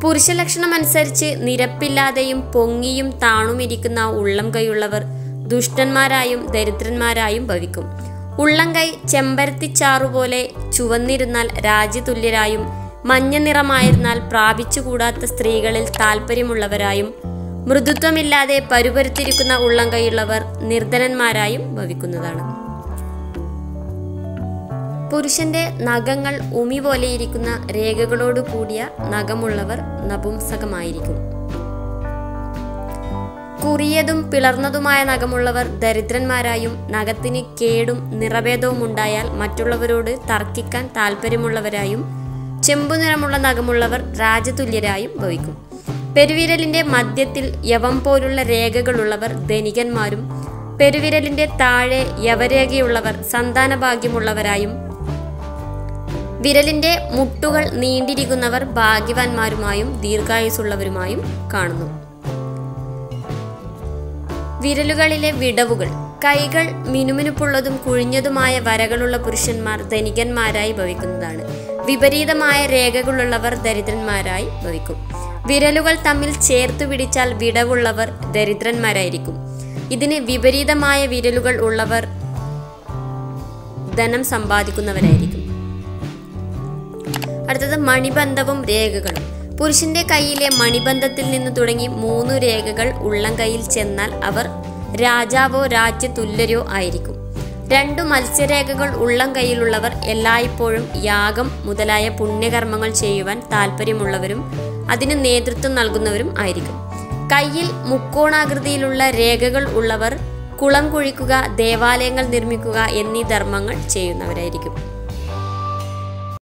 പുരുഷലക്ഷണം അനുസരിച്ച് നിരപ്പില്ലാതെയും പൊങ്ങിയും താണുമിരിക്കുന്ന ഉള്ളം കൈയുള്ളവർ ദുഷ്ടന്മാരായും ദരിദ്രന്മാരായും ഭവിക്കും ഉള്ളം കൈ ചെമ്പരത്തിച്ചാറുപോലെ ചുവന്നിരുന്നാൽ രാജ്യതുല്യരായും മഞ്ഞ നിറമായിരുന്നാൽ പ്രാപിച്ചുകൂടാത്ത സ്ത്രീകളിൽ താല്പര്യമുള്ളവരായും മൃദുത്വമില്ലാതെ പരുപരുത്തിരിക്കുന്ന ഉള്ളം കൈയുള്ളവർ നിർധനന്മാരായും ഭവിക്കുന്നതാണ് പുരുഷന്റെ നഖങ്ങൾ ഉമി പോലെയിരിക്കുന്ന രേഖകളോട് കൂടിയ നഖമുള്ളവർ നപുംസകമായിരിക്കും കുറിയതും പിളർന്നതുമായ നഖമുള്ളവർ ദരിദ്രന്മാരായും നഖത്തിന് കേടും നിറഭേദവും ഉണ്ടായാൽ മറ്റുള്ളവരോട് തർക്കിക്കാൻ താല്പര്യമുള്ളവരായും ചെമ്പു നിറമുള്ള നഖമുള്ളവർ രാജതുല്യരായും ഭവിക്കും പെരുവിരലിന്റെ മധ്യത്തിൽ യവം പോലുള്ള രേഖകളുള്ളവർ ധനികന്മാരും പെരുവിരലിന്റെ താഴെ യവരേഖയുള്ളവർ സന്താനഭാഗ്യമുള്ളവരായും വിരലിന്റെ മുട്ടുകൾ നീണ്ടിരിക്കുന്നവർ ഭാഗ്യവാന്മാരുമായും ദീർഘായുസുള്ളവരുമായും കാണുന്നു വിരലുകളിലെ വിടവുകൾ കൈകൾ മിനുമിനുപ്പുള്ളതും കുഴിഞ്ഞതുമായ വരകളുള്ള പുരുഷന്മാർ ധനികന്മാരായി ഭവിക്കുന്നതാണ് വിപരീതമായ രേഖകളുള്ളവർ ദരിദ്രന്മാരായി ഭവിക്കും വിരലുകൾ തമ്മിൽ ചേർത്തു പിടിച്ചാൽ വിടവുള്ളവർ ദരിദ്രന്മാരായിരിക്കും ഇതിന് വിപരീതമായ വിരലുകൾ ഉള്ളവർ ധനം സമ്പാദിക്കുന്നവരായിരിക്കും അടുത്തത് മണിബന്ധവും രേഖകളും പുരുഷന്റെ കയ്യിലെ മണിബന്ധത്തിൽ നിന്ന് തുടങ്ങി മൂന്നു രേഖകൾ ഉള്ളം കൈയിൽ ചെന്നാൽ അവർ രാജാവോ രാജ്യതുല്യരോ ആയിരിക്കും രണ്ടു മത്സ്യരേഖകൾ ഉള്ളം കൈയിലുള്ളവർ എല്ലായ്പ്പോഴും യാഗം മുതലായ പുണ്യകർമ്മങ്ങൾ ചെയ്യുവാൻ താല്പര്യമുള്ളവരും അതിന് നേതൃത്വം നൽകുന്നവരും ആയിരിക്കും കയ്യിൽ മുക്കോണാകൃതിയിലുള്ള രേഖകൾ ഉള്ളവർ കുളം കുഴിക്കുക ദേവാലയങ്ങൾ നിർമ്മിക്കുക എന്നീ ധർമ്മങ്ങൾ ചെയ്യുന്നവരായിരിക്കും